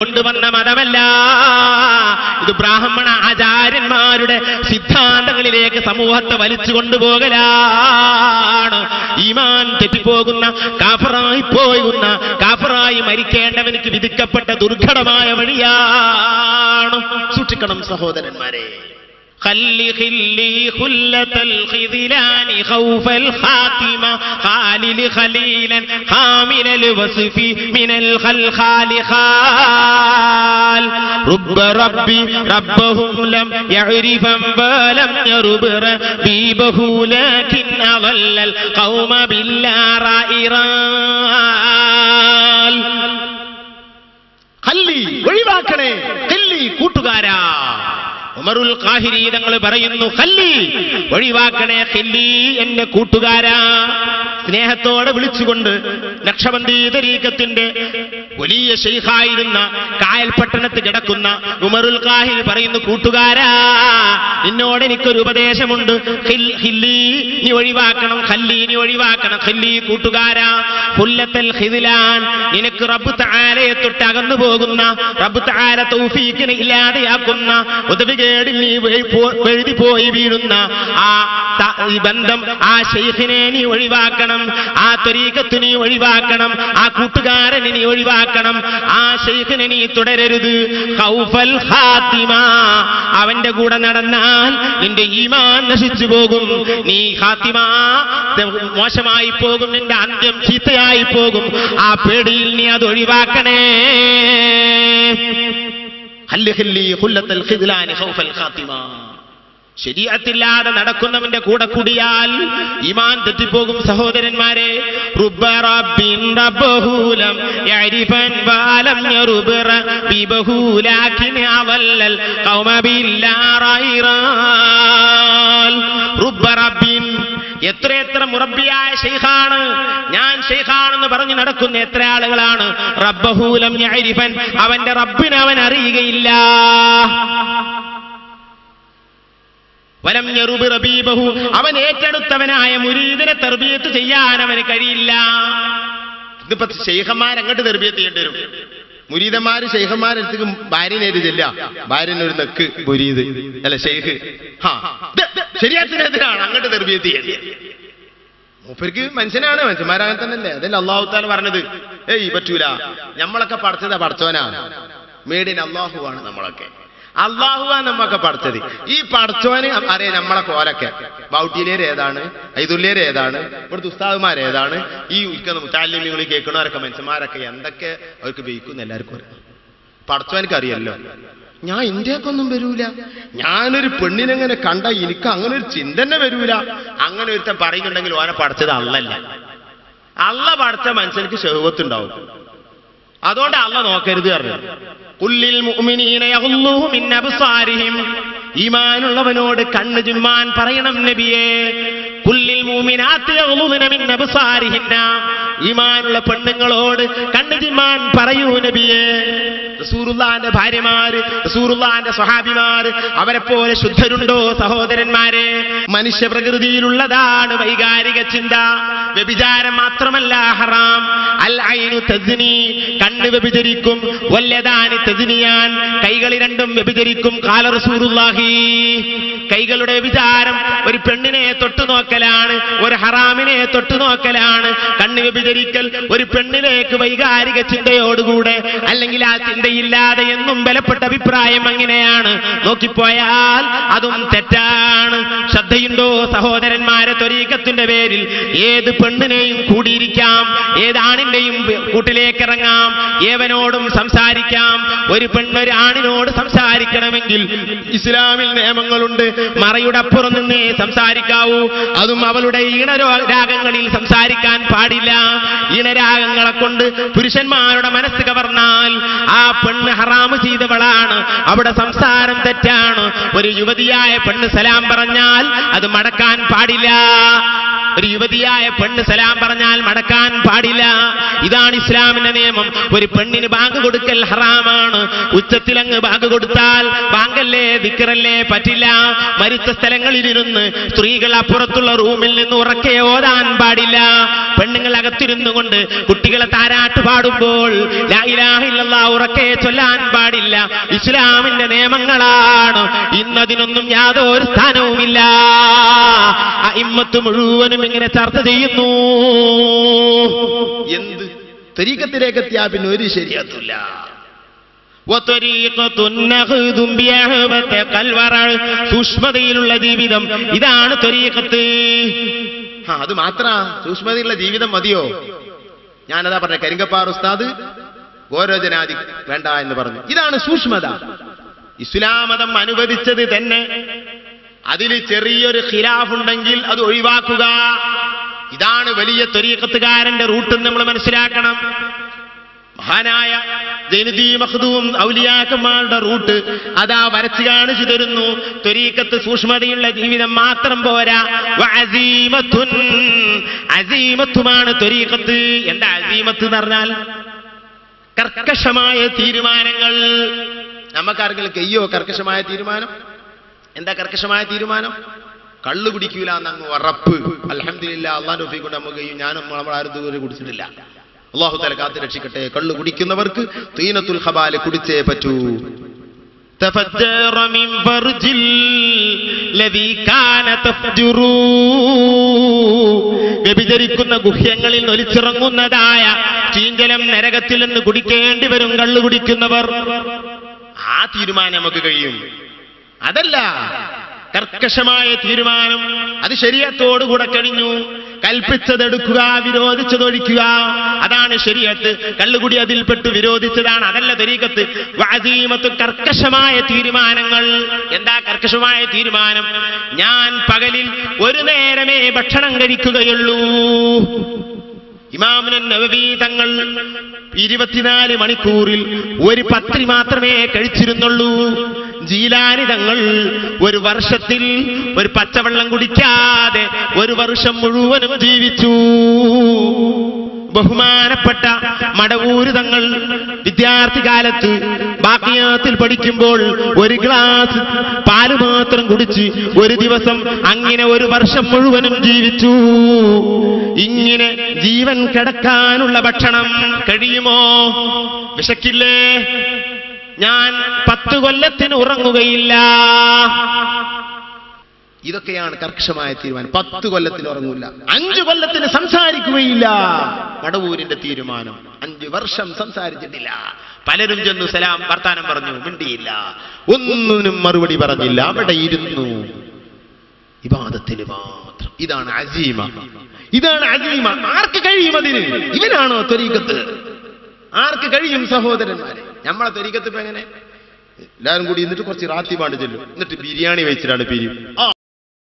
കൊണ്ടുവന്ന മതമല്ല ഇത് ബ്രാഹ്മണ ആചാര്യന്മാരുടെ സിദ്ധാന്തങ്ങളിലേക്ക് സമൂഹത്തെ വലിച്ചു കൊണ്ടുപോകലാണ് ഈമാൻ തെറ്റിപ്പോകുന്ന കാഫറായി പോയുന്ന കാഫറായി മരിക്കേണ്ടവനിക്ക് വിധിക്കപ്പെട്ട ദുർഘടമായ വഴിയാണ് സൂക്ഷിക്കണം സഹോദരന്മാരെ خل خلي خلة الخذلان خوف الخاتمة خالل خليلا حامل الوصف من الخلخال خال رب ربي ربهم لم يعرفا ولم يرب ربيبه لكن أضل القوم بالله رائرال ഹല്ലി ഒഴിവാക്കണേ ഹല്ലി കൂട്ടുകാരാ ഉമറുൽ ഖാഹിരി തങ്ങൾ പറയുന്നു ഹല്ലി ഒഴിവാക്കണേ ഹല്ലി എന്റെ കൂട്ടുകാരാ സ്നേഹത്തോടെ വിളിച്ചുകൊണ്ട് നക്ഷബന്ദി തരീക്കത്തിന്റെ വലിയ ഷെയ്ഖായിരുന്ന കായൽ പട്ടണത്ത് കിടക്കുന്ന ഉമറുൽ ഖാഹിർ പറയുന്നു കൂട്ടുകാരാ നിന്നോട് എനിക്കൊരു ഉപദേശമുണ്ട് ഹിൽ- ഹില്ലി നീ ഒഴിവാക്കണം ഹല്ലി നീ ഒഴിവാക്കണം ഹല്ലി കൂട്ടുകാരാ ഹുല്ലത്തൽ ഹിദിലാൻ നിനക്ക് റബ്ബ് താലയെ തൊട്ട് അകന്നു പോകുന്ന റബ്ബ് താല തൗഫീക്കിനെ ഇല്ലാതെയാക്കുന്ന ഉദവികേടിൽ നീ വഴി പോ- വഴുതി പോയി വീഴുന്ന ആ ത- ഈ ബന്ധം ആ ഷെയ്ഖിനെ നീ ഒഴിവാക്കണം ആ ത്വരീക്കത്ത് നീ ഒഴിവാക്കണം ആ കൂട്ടുകാരനെ നീ ഒഴിവാക്കണം ആ ഷെയ്ഖിനെ നീ തുടരരുത് ഖൗഫൽ ഖാത്തിമ അവന്റെ കൂടെ നടന്നാൽ നിന്റെ ഈമാൻ നശിച്ചു പോകും നീ ഖാത്തിമ മോശമായി പോകും നിന്റെ അന്ത്യം ചീത്തയായി പോകും ആ പേടിയിൽ നീ അത് ഒഴിവാക്കണേ ഹല്ല് ഹില്ലി ഹുല്ലത്തൽ ഖിദ്ലാനി ഖൗഫൽ ഖാത്തിമ ശരീരത്തില്ലാതെ നടക്കുന്നവന്റെ കൂടെ കൂടിയാൽ ഈമാൻ തെറ്റിപ്പോകും സഹോദരന്മാരെ റുബ്ബ റബ്ബിൻ റബ്ബഹൂലം യഅരിഫൻ വലം യറുബ റബ്ബിബഹു ലാകിൻ അവല്ലൽ ഖൗമ ബില്ലാറൈറാൽ റുബ്ബ റബ്ബിൻ എത്രയെത്ര മുറബിയായ ഷെയ്ഖാണ് ഞാൻ ഷെയ്ഖാണെന്ന് പറഞ്ഞു നടക്കുന്ന എത്ര ആളുകളാണ് റബ്ബഹൂലം യഅരിഫൻ അവന്റെ റബ്ബിനെ അവൻ അറിയുകയില്ല വലം യറുബ് റബീബഹു അവൻ ഏറ്റെടുത്തവനായ മുരീദിനെ തെർബിയത്ത് ചെയ്യാൻ അവന് കഴിയില്ല ഇതിപ്പോ ശൈഖന്മാർ അങ്ങോട്ട് തെർബിയത്ത് ചെയ്യേണ്ടി വരും മുരീദന്മാര് ശൈഖന്മാരടുത്തേക്ക് ഭാര്യനേര് ചെല്ല ഭാര്യനൊരു നെക്ക് മുരീദ് അല്ല ഷെയ്ഖ് ഹാ ശരിയാത്തിനെതിരാണ് അങ്ങോട്ട് തെർബിയത്ത് ചെയ്യേണ്ടത് മൂപ്പർക്ക് മനുഷ്യനാണ് മനുഷ്യന്മാരങ്ങനെ തന്നെയല്ലേ അതല്ലേ അള്ളാഹു താല പറഞ്ഞത് ഏയ് പറ്റൂല നമ്മളൊക്കെ പഠിച്ചതാ പഠിച്ചവനാ മേഡിൻ അള്ളാഹുവാണ് നമ്മളൊക്കെ അള്ളാഹുവാ നമ്മൊക്കെ പഠിച്ചത് ഈ പഠിച്ചവന് അറിയാം നമ്മളെ കോലൊക്കെ ബൗട്ടിയിലേർ ഏതാണ് ഐതുല്യർ ഏതാണ് ഇവിടുത്തെ ഉസ്താദുമാർ ഏതാണ് ഈ ഉൽക്കുന്ന മുത്താലിമികൾ കേൾക്കണവരൊക്കെ മനുഷ്യന്മാരൊക്കെ എന്തൊക്കെ അവർക്ക് ബയിക്കുന്ന എല്ലാവർക്കും അറിയാം പഠിച്ചവനക്ക് അറിയല്ലോ ഞാൻ ഇന്ത്യക്കൊന്നും വരൂല ഞാനൊരു പെണ്ണിനെങ്ങനെ കണ്ട എനിക്ക് അങ്ങനെ ഒരു ചിന്ത തന്നെ വരൂല അങ്ങനെ ഒരുത്തൻ പറയുന്നുണ്ടെങ്കിൽ ഓനെ പഠിച്ചത് അള്ളല്ല അള്ള പഠിച്ച മനുഷ്യർക്ക് ഷെഹുവത്തുണ്ടാവും അതുകൊണ്ട് അള്ള നോക്കരുത് പറഞ്ഞു ഉള്ളിൽ മുഅ്മിനീന യഗ്ളുഹു മിൻ അബ്സാരിഹിം ഈമാനുള്ളവനോട് കണ്ണ് ചുമ്മാൻ പറയണം നബിയേ കുല്ലിൽ മുഅ്മിനാത്തി യഗ്ളുന മിൻ അബ്സാരിഹിന്ന ഈമാനുള്ള പെണ്ണുങ്ങളോട് കണ്ണ് ചുമ്മാൻ പറയൂ നബിയേ റസൂറുല്ലാന്റെ ഭാര്യമാര് റസൂറുല്ലാന്റെ സ്വഹാബിമാര് അവരെ പോലെ ശുദ്ധരുണ്ടോ സഹോദരന്മാരെ മനുഷ്യ പ്രകൃതിയിലുള്ളതാണ് വൈകാരിക ചിന്ത വ്യഭിചാരം മാത്രമല്ല ഹറാം അൽ ഐനു തസ്നി കണ്ണ് വ്യഭിചരിക്കും വല്ലതാനി തസ്നിയാൻ കൈകൾ രണ്ടും വ്യഭിചരിക്കും കാല റസൂറുല്ലാഹി കൈകളുടെ വിചാരം ഒരു പെണ്ണിനെ തൊട്ടു നോക്കലാണ് ഒരു ഹറാമിനെ തൊട്ടു നോക്കലാണ് കണ്ണ് വ്യഭിചരിക്കൽ ഒരു പെണ്ണിലേക്ക് വൈകാരിക ചിന്തയോടുകൂടെ അല്ലെങ്കിൽ ആ ചിന്തയില്ലാതെ എന്നും ബലപ്പെട്ട അഭിപ്രായം അങ്ങനെയാണ് നോക്കിപ്പോയാൽ അതും തെറ്റാണ് ശ്രദ്ധയുണ്ടോ സഹോദരന്മാരെ ത്വരീക്കത്തിന്റെ പേരിൽ ഏത് പെണ്ണിനെയും കൂടിയിരിക്കാം ഏതാണിന്റെയും കൂട്ടിലേക്ക് ഇറങ്ങാം ഏവനോടും സംസാരിക്കാം ഒരു പെണ്ണൊരു ആണിനോട് സംസാരിക്കണമെങ്കിൽ ഇസ്ലാമിൽ നിയമങ്ങളുണ്ട് മറയുടെ അപ്പുറം നിന്നേ സംസാരിക്കാവൂ അതും അവളുടെ ഈണരാഗങ്ങളിൽ സംസാരിക്കാൻ പാടില്ല ഈണരാഗങ്ങളെ കൊണ്ട് പുരുഷന്മാരുടെ മനസ്സ് കവർന്നാൽ ആ പെണ്ണ് ഹറാമ് ചെയ്തവളാണ് അവിടെ സംസാരം തെറ്റാണ് ഒരു യുവതിയായ പെണ്ണ് സലാം പറഞ്ഞാൽ അത് മടക്കാൻ പാടില്ല ഒരു യുവതിയായ പെണ്ണ് സലാം പറഞ്ഞാൽ മടക്കാൻ പാടില്ല ഇതാണ് ഇസ്ലാമിന്റെ നിയമം ഒരു പെണ്ണിന് ബാങ്ക് കൊടുക്കൽ ഹറാമാണ് ഉച്ചത്തിൽ അങ്ങ് ബാങ്ക് കൊടുത്താൽ ബാങ്കല്ലേ ദിക്കറല്ലേ പറ്റില്ല മരിച്ച സ്ഥലങ്ങളിലിരുന്ന് സ്ത്രീകൾ അപ്പുറത്തുള്ള റൂമിൽ നിന്ന് ഉറക്കെ ഓതാൻ പാടില്ല പെണ്ണുങ്ങൾ അകത്തിരുന്നു കൊണ്ട് കുട്ടികളെ താരാട്ട് പാടുമ്പോൾ ലാ ഇലാഹ ഇല്ലല്ലാഹ് ഉറക്കെ ചൊല്ലാൻ പാടില്ല ഇസ്ലാമിന്റെ നിയമങ്ങളാണ് ഇന്നതിനൊന്നും യാതൊരു സ്ഥാനവുമില്ല ഇമ്മത്ത് മുഴുവനും ഇങ്ങനെ ചർച്ച ചെയ്യുന്നു എന്ത് തരീക്കത്തിലേക്ക് എത്തിയാ പിന്നെ ഒരു ശരിയാത്തില്ല وطريقة النخذ بأهبة കൽവറ സൂക്ഷ്മതയിലുള്ള ജീവിതം ഇതാണ് ത്വരീഖത്ത് ആ അത് മാത്ര സൂക്ഷ്മതയുള്ള ജീവിതം മതിയോ ഞാനതാ പറഞ്ഞ കരിങ്കപ്പാർ ഉസ്താദ് ഗോരോജനാദി വേണ്ട എന്ന് പറഞ്ഞു ഇതാണ് സൂക്ഷ്മത ഇസ്ലാം മതം അനുവദിച്ചത് തന്നെ അതിൽ ചെറിയൊരു ഖിലാഫ് ഉണ്ടെങ്കിൽ അത് ഒഴിവാക്കുക ഇതാണ് വലിയ ത്വരീഖത്തുകാരന്റെ റൂട്ട് നമ്മൾ മനസ്സിലാക്കണം മഹാനായ ജൈനദീ മഖ്ദൂം ഔലിയാക്കന്മാരുടെ റൂട്ട് അതാ വരച്ചു കാണിച്ചു തരുന്നു ത്വരീക്കത്ത് സൂക്ഷ്മതയുള്ള ജീവിതം മാത്രം പോരാ വഅസീമത്തുൻ. അസീമത്തുമാണ് ത്വരീക്കത്ത് എന്താ അസീമത്ത് എന്ന് പറഞ്ഞാൽ കർക്കശമായ തീരുമാനങ്ങൾ നമുക്കാർക്കെങ്കിലും കയ്യോ കർക്കശമായ തീരുമാനം എന്താ കർക്കശമായ തീരുമാനം കള്ളു കുടിക്കൂല എന്നങ്ങ് ഉറപ്പ് അലഹമില്ല അള്ളാന്റെ ഒഫി കൊണ്ട് നമുക്ക് കഴിയും ഞാനും നമ്മൾ ആരും ഇതുവരെ കുടിച്ചിട്ടില്ല അള്ളാഹു തല കാത്ത് രക്ഷിക്കട്ടെ കള്ളു കുടിക്കുന്നവർക്ക് തീനത്തുൽ ഹബാല് കുടിച്ചേ പറ്റൂ تفجر من فرج الذي كان تفجر വ്യഭിചരിക്കുന്ന ഗുഹ്യങ്ങളിൽ ഒലിച്ചിറങ്ങുന്നതായ ചീഞ്ചലം നരകത്തിൽ നിന്ന് കുടിക്കേണ്ടി വരും കള്ളു കുടിക്കുന്നവർ ആ തീരുമാനം നമുക്ക് കഴിയും അതല്ല കർക്കശമായ തീരുമാനം അത് ശരീരത്തോടുകൂടെ കഴിഞ്ഞു കൽപ്പിച്ചതെടുക്കുക വിരോധിച്ചതൊഴിക്കുക അതാണ് ശരീരത്ത് കള്ളുകുടി അതിൽപ്പെട്ട് വിരോധിച്ചതാണ് അതല്ല തരീക്കത്ത് വാസീമത്ത് കർക്കശമായ തീരുമാനങ്ങൾ എന്താ കർക്കശമായ തീരുമാനം ഞാൻ പകലിൽ ഒരു നേരമേ ഭക്ഷണം കഴിക്കുകയുള്ളൂ ഇമാമുനൻ നവവി തങ്ങൾ ഇരുപത്തിനാല് മണിക്കൂറിൽ ഒരു പത്രി മാത്രമേ കഴിച്ചിരുന്നുള്ളൂ ജീലാനി തങ്ങൾ ഒരു വർഷത്തിൽ ഒരു പച്ചവെള്ളം കുടിക്കാതെ ഒരു വർഷം മുഴുവനും ജീവിച്ചു ബഹുമാനപ്പെട്ട മടവൂര് തങ്ങൾ വിദ്യാർത്ഥി കാലത്ത് ബാക്കിയാത്തിൽ പഠിക്കുമ്പോൾ ഒരു ഗ്ലാസ് പാല് മാത്രം കുടിച്ച് ഒരു ദിവസം അങ്ങനെ ഒരു വർഷം മുഴുവനും ജീവിച്ചു ഇങ്ങനെ ജീവൻ കിടക്കാനുള്ള ഭക്ഷണം കഴിയുമോ വിശക്കില്ലേ ഞാൻ പത്ത് കൊല്ലത്തിന് ഉറങ്ങുകയില്ല ഇതൊക്കെയാണ് കർക്കശമായ തീരുമാനം പത്ത് കൊല്ലത്തിൽ ഉറങ്ങൂല അഞ്ചു കൊല്ലത്തിന് സംസാരിക്കുകയില്ല മടവൂരിന്റെ തീരുമാനം അഞ്ചു വർഷം സംസാരിച്ചിട്ടില്ല പലരും ചെന്നു സലാം വർത്താനം പറഞ്ഞു മിണ്ടിയില്ല ഒന്നിനും മറുപടി പറഞ്ഞില്ല അവിടെ ഇരുന്നു ഇബാദത്തിന് മാത്രം ഇതാണ് അസീമ ഇതാണ് അസീമ ആർക്ക് കഴിയും അതിന് ഇവനാണോ ത്വരീക്കത്ത് ആർക്ക് കഴിയും സഹോദരന്മാരെ നമ്മളെ ത്വരീക്കത്ത് ഇപ്പൊ എങ്ങനെ എല്ലാവരും കൂടി എന്നിട്ട് കുറച്ച് റാത്തി പാണ്ട് ചെല്ലും എന്നിട്ട് ബിരിയാണി വെച്ചിട്ടാണ് പിരിയും ആ